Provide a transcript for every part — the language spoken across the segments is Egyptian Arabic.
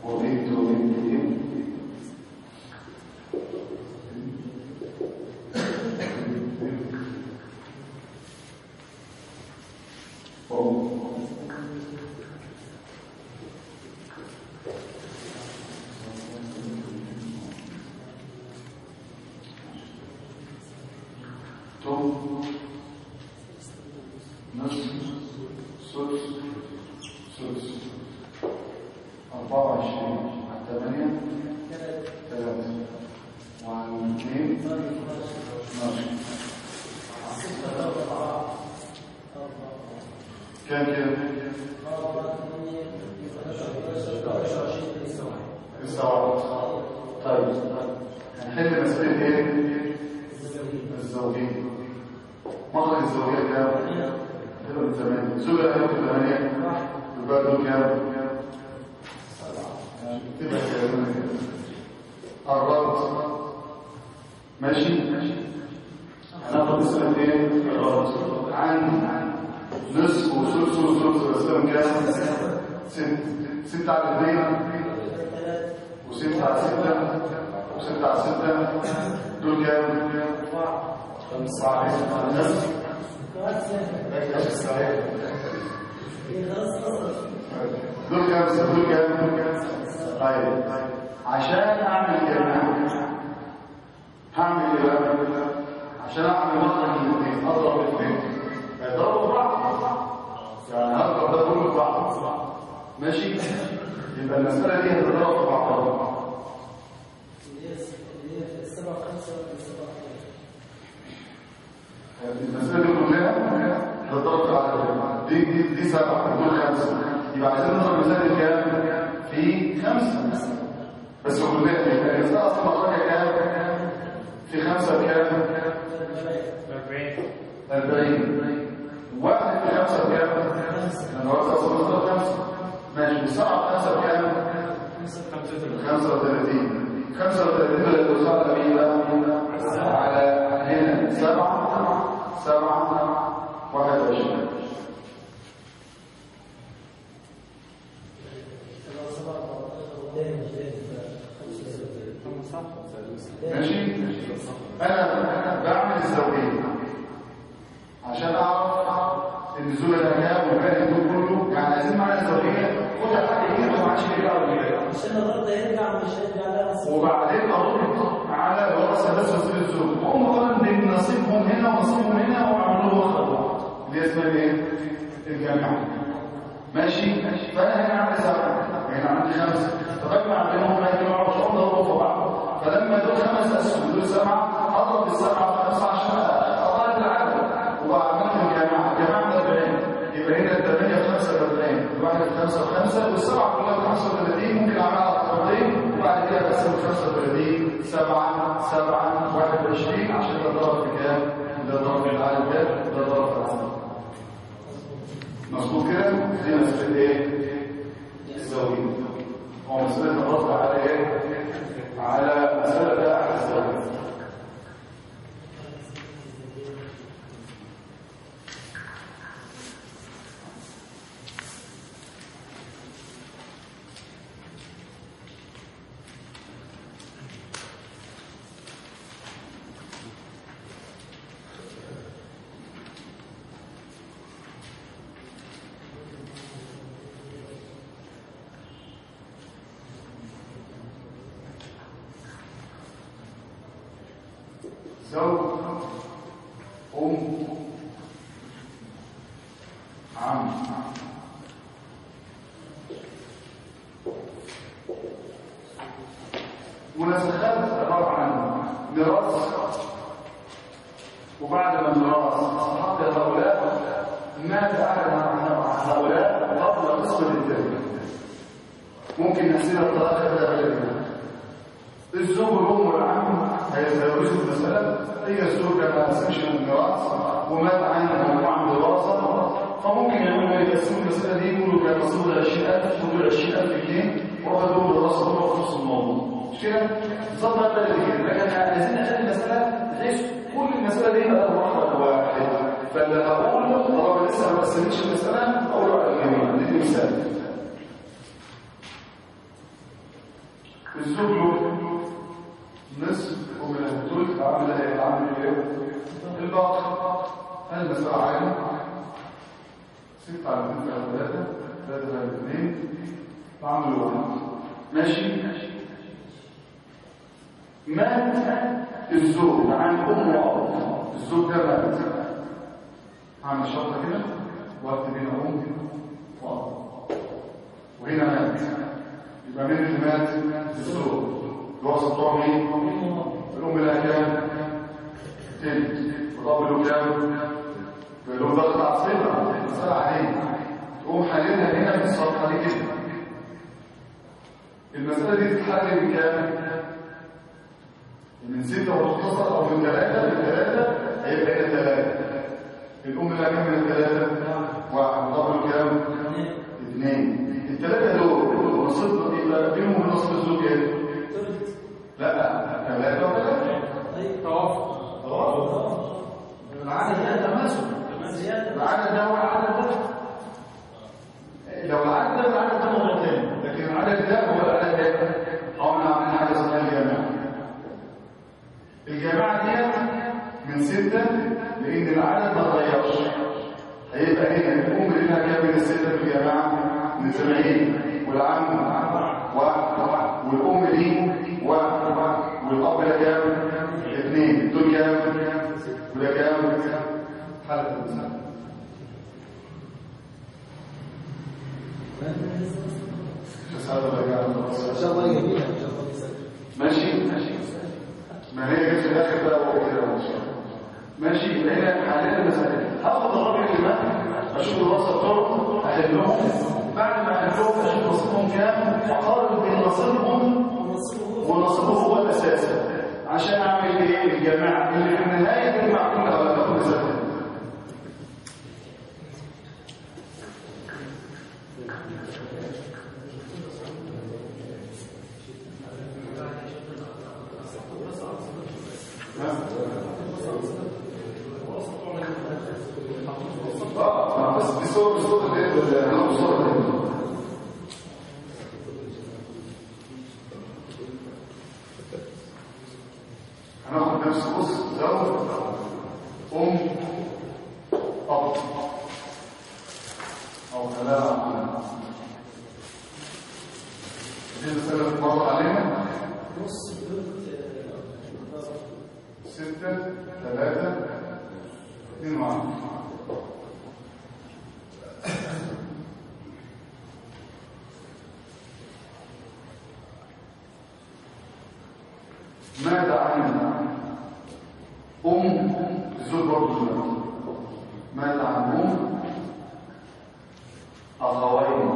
وبنت وبنت ابن كام كام السبعة طيب هنحل مسألة ايه الزوجين مخرج الزوجية كام حلو من زمان زوجة كام في ثمانية يبقى دول كام تبقى كام قربت ماشي هناخد مسألة ايه الغلط عن نصف وثلث وثلث بس كام ست ستة على اثنين وستة على ستة وستة على ستة دول كام؟ خمسة على نفس دول كام؟ دول كام؟ طيب عشان اعمل جماعة هعمل ايه بقى؟ عشان اعمل مخرج الاثنين اضرب الاثنين هيضربوا بعض يعني هضرب ده كله في بعض ماشي؟ يبقى المسألة دي هتضرب في بعضها المسألة دي كلها هتضرب على الجماعة. دي دي دي سبعة دول خمسة يبقى عايزين نضرب المسألة كام؟ في خمسة بس كلها يبقى المسألة أصلا مخرجها كام؟ في خمسة بكام؟ 40 واحد في خمسة بكام؟ أنا قلت أصلا مضرب خمسة ماشي وسبعة خمسة بكام؟ 35 35 ولا توزع على مين بقى؟ على هنا سبعة سبعة واحد وعشرين ماشي انا بعمل الزوجيه عشان اعرف ان زول الانام والباقي دول كله يعني عايزين معانا الزوجيه كل حاجه كده ما عادش بيقرا ولا عشان النهارده يرجع مش هيرجع لها نصيب وبعدين اضرب على ورثه بس وسيل الزوج هم قالوا ان نصيبهم هنا ونصيبهم هنا وعملوا له وخطه اللي اسمها ايه؟ الجامعه ماشي فانا هنا عندي سبعه هنا عندي خمسه فبجمع بينهم ما يجمعوا مش هم ضربوا في بعض فلما دول خمس اسهم دول سبعه اضرب السبعه في خمسه عشان اضرب العدد واعملهم جماعه جماعه من 40 يبقى هنا الثمانيه في خمسه ب 40 الواحد في خمسه في خمسه والسبعه كلها في 35 ممكن اعملها خطوتين وبعد كده اقسم 35 7 7 21 عشان ده ضرب في كام؟ ده ضرب في العدد ده ده ضرب في العدد مظبوط كده؟ دي مسألة ايه؟ الزوجين هو مسألة الرد على ايه؟ على مسألة بقى على الزوجين زوج أم عم مناسخات طبعا ميراث وبعد ما الميراث حق هؤلاء مات أحد هؤلاء قبل قسمة التربية ممكن نحسبها بطريقة كده غير الزوج والام والعم هيتزوجوا المسألة هي الزوج ما قسمش من الميراث ومات عنه مجموعة من دراسة فممكن يعملوا يقسموا المسألة دي يقولوا كان مصروف 20000 ودول 20000 جنيه واخدوا دراسة دول في نص الموضوع مش كده؟ بالظبط ده اللي كده لكن عايزين نخلي المسألة بحيث كل المسألة دي بقى مخرج واحد فاللي هقوله طالما لسه ما قسمتش المسألة أقوله على الجميع ندي مثال الزوج له نصف ومن الثلث عامل ايه عامل ايه الباقي المسألة عالي ستة على اثنين على ثلاثة ثلاثة على اثنين عامل واحد ماشي مات الزوج عن ام واب الزوج ده مات عامل شرطة كده واكتب هنا ام واب وهنا مات يبقى مين اللي مات الزوج الوسط بتوعه مين الام لها كام تلت وطب له كام له ضغط عصيبه مسألة عليه تقوم حللها هنا في الصفحه دي كده المسألة دي تتحل من كام من ستة وتختصر او من ثلاثة من ثلاثة هيبقى هنا ثلاثة الام لها كام من الثلاثة واحد وطب له كام اثنين الثلاثة دول نصيب يبقى بينهم نصف الزوج ايه لا ثلاثة وثلاثة توافق توافق العدد ده تماثل العدد ده هو العدد ده لو العدد ده العدد ده مرتين لكن العدد ده هو العدد ده قمنا عاملين حاجة اسمها الجامعة الجامعة ديت من ستة لأن العدد ما اتغيرش هيبقى هنا الأم اللي لها كام من الستة في الجامعة من سبعين والعم واحد والأم دي واحد والأب ده كام؟ اثنين دول كام؟ وده كام؟ حالة الإنسان ان شاء الله جميله ان شاء الله بيسجل. ماشي ماشي ما هي جت في الاخر بقى وهو كده ان شاء الله ماشي يبقى هنا حالات المسائل هاخد الرابع كمان اشوف الوسط بتوعهم احلهم بعد ما احلهم اشوف نصيبهم كام واقارن بين نصيبهم ونصيبه هو الاساس عشان اعمل ايه الجماعه اللي في النهايه تجمع كلها ولا تاخد مسائل اه بس دي صوره صوره ايه انا صوره هناخد نفس بص زود ام اب او ثلاثه دي مثلا مر علينا نص البنت ستة ثلاثة اثنين واحد ماذا عن أم الزوج برضه زوج ماذا عن أم أخوين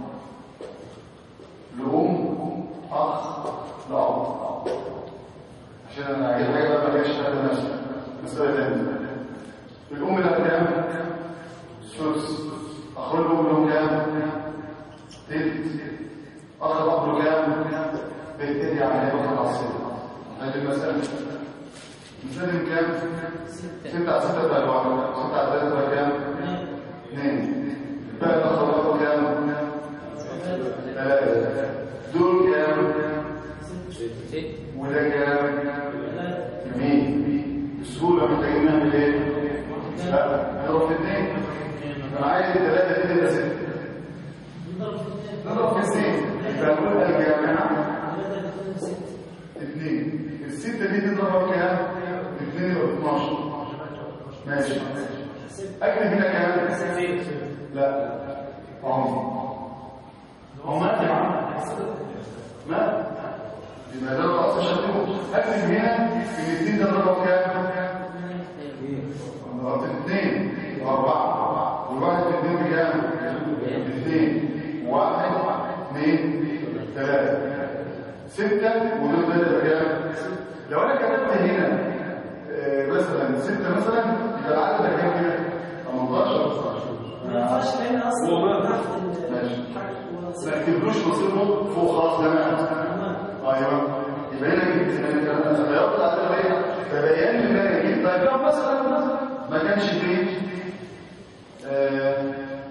لأم أخ لأب عشان انا عايز حاجه بقى ما جاش هذا ماشي مساله ثانيه الام لها كام سدس اخو الام له كام تلت اخ الاب له كام بيتدي على هيبقى العصير هذه المساله مسلم كام ستة على ستة بقى الواحد ستة على ثلاثة بقى كام اثنين بقى الاخ الاب كام ثلاثة دول كام وده كام يمين بسهولة محتاجين نعمل ايه؟ لا نضرب في اثنين انا عايز الثلاثة دي تبقى ستة نضرب في اثنين يبقى نقول الجامعة اثنين الستة دي تضربها كام؟ اثنين يبقى 12 ماشي اكتب هنا كام؟ لا عمر هو مات يا عم مات يبقى ده رأس الشرطين اكتب هنا الاثنين ده ضربوا كام؟ ضربت اثنين واربعة والواحد في اثنين بكام؟ اثنين واحد اثنين ثلاثة ستة ودول ثلاثة بكام؟ لو انا كتبت هنا آه، مثلا ستة مثلا يبقى العدد ده كام كده؟ 18 ما ينفعش لان اصلا تحت ال- ماشي. تحت ما اكتبلوش نصيبه فوق خلاص تمام ايوه يبقى هنا جبت انا غيرت العدد فبيان لي ان انا جبت طيب لو مثلا ما كانش فيه آه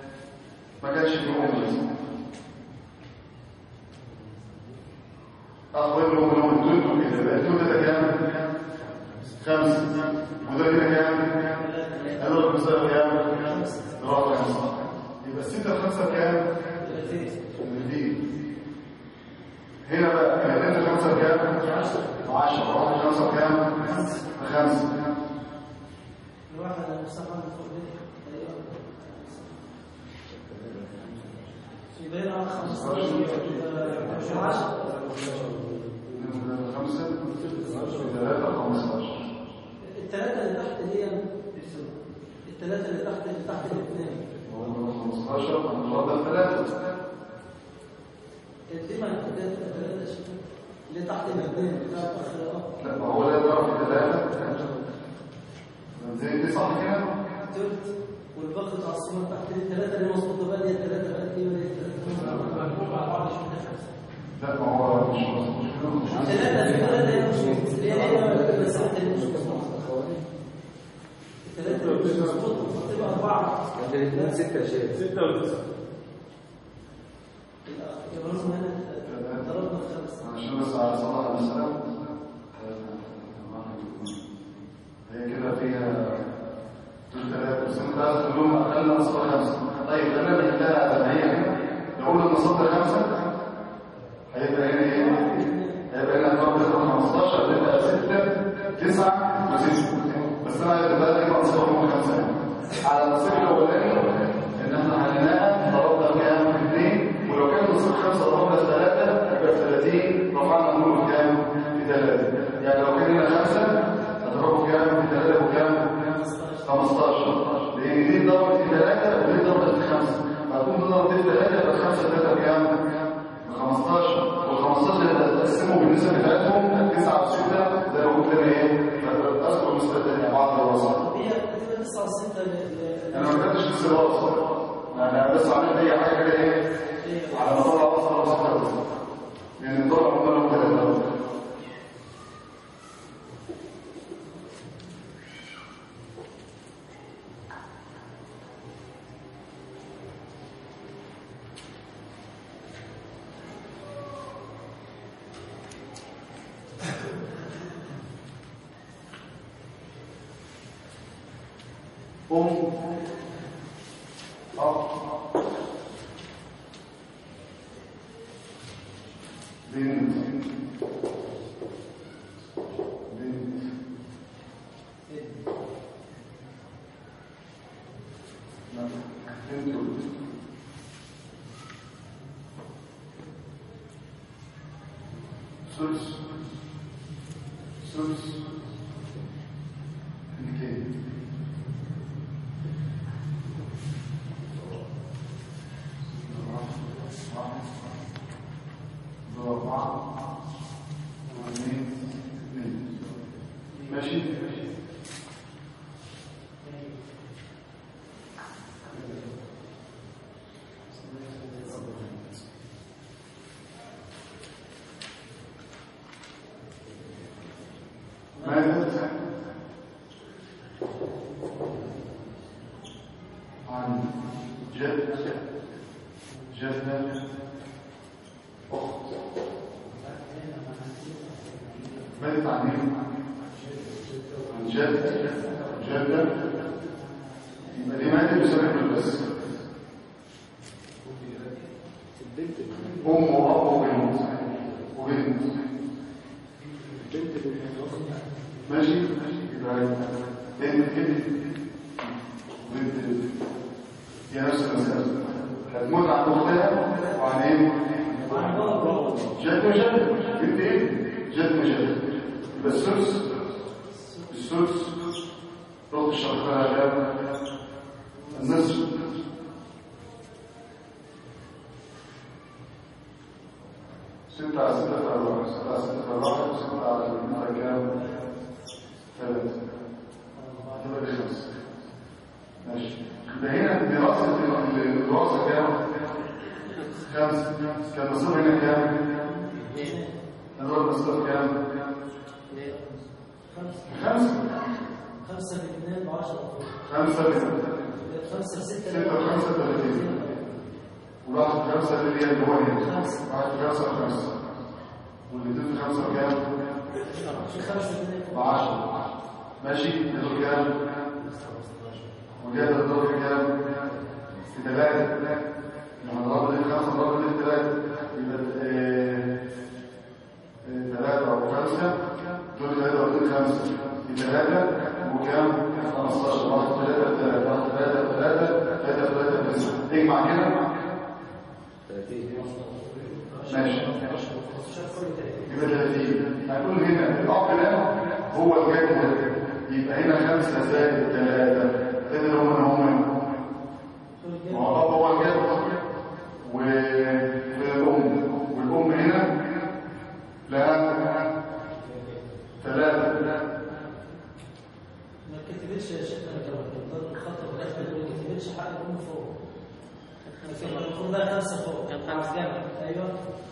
ما كانش فيه ام مثلا اخوين لهم لهم التوت كده يبقى التوت ده كام خمسه وده كده كام قالوا لك مثلا كام رابع خمسه يبقى الستة الخمسة كام؟ الاثنين هنا بقى الاثنين الخمسة كام؟ عشرة واحد خمسة كام؟ خمسة الواحد المستقبل الفردي يبقى هنا 15 مش 10 خمسة ثلاثة خمسة الثلاثة اللي تحت هي الثلاثة اللي تحت اللي تحت الاثنين خمسة هنفضل ثلاثة دي ما الثلاثة اللي تحت الاثنين بتاع الأخيرات لا ما هو لا يضرب في ثلاثة دي دي صح كده؟ تلت والباقي تعصيبا تحت الثلاثة اللي مظبوطة بقى دي الثلاثة بقى دي ولا لا ما هو مش مظبوط الثلاثة في الثلاثة هي مش مظبوطة اللي هي هي المسافة اللي مش مظبوطة الثلاثة اللي مش مظبوطة تبقى أربعة عند الاثنين ستة شيء ستة وتسعة يبقى لازم هنا ضربنا خمسة عشان بس على صلاح السلام هي كده فيها ثلاثة بس انت عايز كلهم اقل نصب خمسة طيب خلينا نحلها زي ما هي كده نقول النصب خمسة هيبقى هنا ايه؟ هيبقى هنا ضرب 15 تبقى 6 9 و6 بس انا عايز بقى دي نصبهم خمسة على النصيب الاولاني ان احنا حليناها ضربنا كام؟ اثنين ولو كان نصيب خمسة ضربنا ثلاثة يبقى 30 رفعنا النور كام؟ في ثلاثة يعني لو كان هنا خمسة هضربه كام؟ في ثلاثة وكام؟ 15 لان دي ضربت في ثلاثة ودي ضربت في خمسة فهتكون ضربت في ثلاثة يبقى خمسة ثلاثة بكام؟ ب 15 وال 15 اللي هتقسموا بالنسبة بتاعتهم 9 و 6 زي ما قلت لنا ايه؟ اذكر نسبة ثانية بعض الوسط هي هتبقى تسعة وستة ل- انا ما كنتش لسه واصل يعني انا بس عملت اي حاجة كده ايه؟ على ما طلع وصل وصل وصل يعني طلع هم لهم ثلاثة أم أب بنت بنت لا، بنت ولد. سدس سدس اثنتين ماشي ماذا عن جد جدة أخت ماذا عن مين؟ عن جد جدة يبقى دي مادة بسبب بس البنت أم وأب وبنت وبنت البنت بالنص ماشي يبقى بنت كده بنت هي نفس المسألة هتموت عن أختها وعن إيه؟ جد وجد بنت إيه؟ جد وجد يبقى السدس السدس رد الشرطة كام؟ النصف ستة على ستة في أربعة ستة على ستة في أربعة وستة على المرة كام؟ ثلاثة يبقى دي خمسة ماشي يبقى هنا دراسة الدراسة كام؟ خمسة كان نصيب هنا كام؟ هنقول نصيب كام؟ خمسة خمسة خمسة باثنين بعشرة خمسة بنت خمسة ستة ستة وخمسة ثلاثين وواحد خمسة اللي هي اللي هو هنا واحد خمسة خمسة واللي خمسة بكام؟ في خمسة اتنين بعشرة ماشي يدور كام؟ وجاد الدور في كام؟ في ثلاثة لما نضرب دي خمسة نضرب دي في ثلاثة يبقى آه، آه، ثلاثة أو خمسة دول ثلاثة ودول خمسة في ثلاثة وكام؟ 15 واحد ثلاثة ثلاثة واحد ثلاثة ثلاثة ثلاثة ثلاثة تسعة اجمع كده 30 ماشي يبقى 30 هنقول هنا الأب ده هو الجد يبقى هنا خمسة زائد ثلاثة تقدر هم هم ما هو الأب هو الجد والأم والأم هنا لها ثلاثة ما كتبتش يا شيخ انا كمان الخط الاخر ما كتبتش حق الام فوق المفروض ده خمسه فوق كان خمس جنب ايوه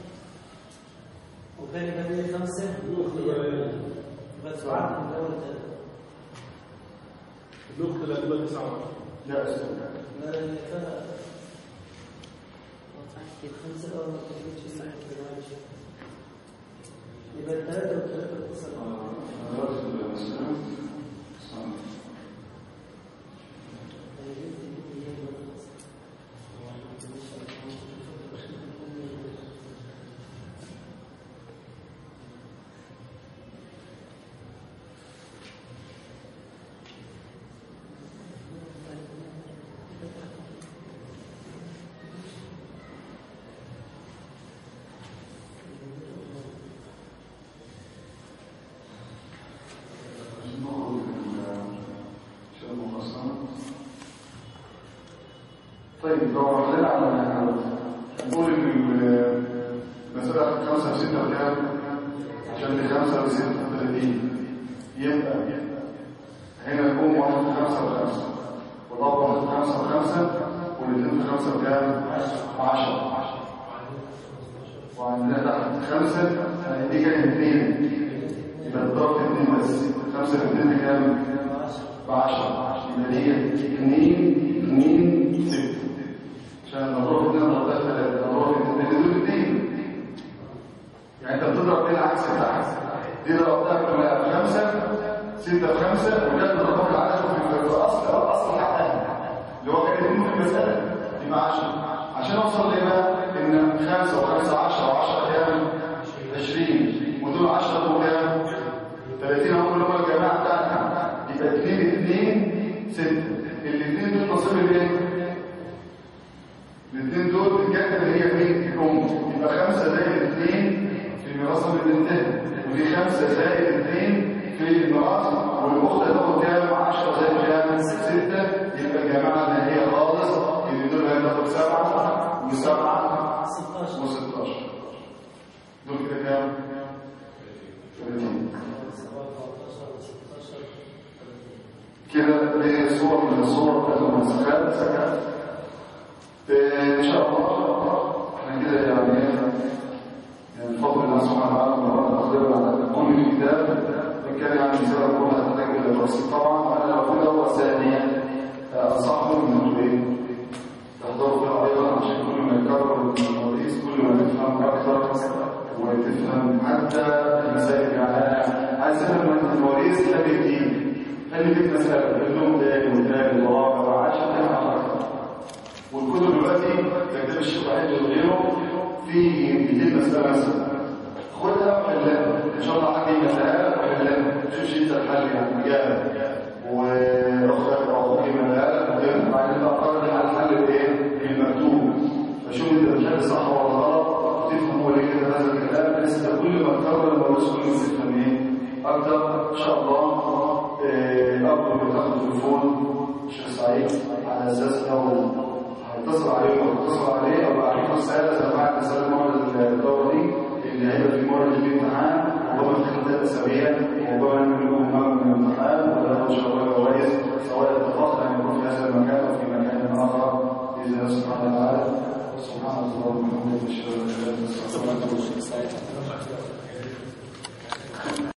والثاني كان ليه خمسه يبقى سبعه من الاول ثلاثه الأخت اللي هتبقى تسعة لا أستاذ لا لا فانا خمسه الاول ما كتبتش يبقى الثلاثه والثلاثه اتصلوا طيب لو عملنا على نقول ان المسألة خمسة وستة وكام عشان دي خمسة وستة وثلاثين يبقى هنا الأم واحد في خمسة وخمسة والأب واحد في خمسة وخمسة والاثنين في خمسة وكام عشرة وعندنا تحت خمسة دي كانت اثنين يبقى الضرب اثنين بس خمسة في اثنين بكام؟ بعشرة يبقى دي اثنين اثنين ستة عشان نضرب اثنين نضرب ثلاثة نضرب اثنين دول اثنين يعني انت بتضرب بين عكس العكس دي ضربتها كلها في خمسة ستة في خمسة وده ضربها العدد في الأصل أصل حقها اللي هو كان اثنين في المسألة يبقى 10 عشان اوصل لما ان 5 و5 10 و10 كام 20 ودول 10 دول كام 30 هم اللي هم الجماعه بتاعتنا يبقى 2 2 6 الاثنين دول نصيب الايه الاثنين دول الجهه اللي هي مين الام يبقى 5 زائد 2 في ميراث البنتين ودي 5 زائد 2 في الميراث والاخت هتاخد كام 10 زائد كام 6 يبقى الجماعه اللي هي خالص اللي دول هتاخد 7 و7 16 و16 دول كده كام 30 كده دي صور من الصور المنسخات ان شاء الله احنا كده يعني يعني بفضل الله سبحانه وتعالى مرات تقريبا على كل الكتاب ان كان يعني زي ما قلنا هتحتاج الى تفصيل طبعا وانا لو في دوره ثانيه انصحكم ان انتوا ايه تحضروا فيها ايضا عشان كل ما يكرر المواريث كل ما تفهم اكثر وتفهم حتى المسائل يعني انا عايز افهم ان المواريث ده بيجي خلي فيك مسألة اليوم تاني وتاني ورابع وعاشر تاني أكتر والكتب دلوقتي كتاب الشيخ وحيد وغيره في 200 مسألة مثلا خدها وحلها إن شاء الله حد مسألة وحلها شوف انت الحل يعني إجابة وأختك وأخوك مسألة وغيره بعدين بقى قرر على الحل الإيه؟ المكتوب فشوف أنت الحل صح ولا غلط وتفهم هو ليه كده هذا الكلام لسه كل ما تكرر الموضوع كل ما تفهم إيه أكتر إن شاء الله أفضل بتاخد تليفون الشيخ سعيد على أساس لو هيتصل عليه أو اتصل عليه أو أعرف رسالة زي ما بعت رسالة مرة الدورة دي اللي هيبقى في مرة في امتحان وربما في خلال ثلاث أسابيع وربما نعمل لهم مرة من الامتحان ولا إن شاء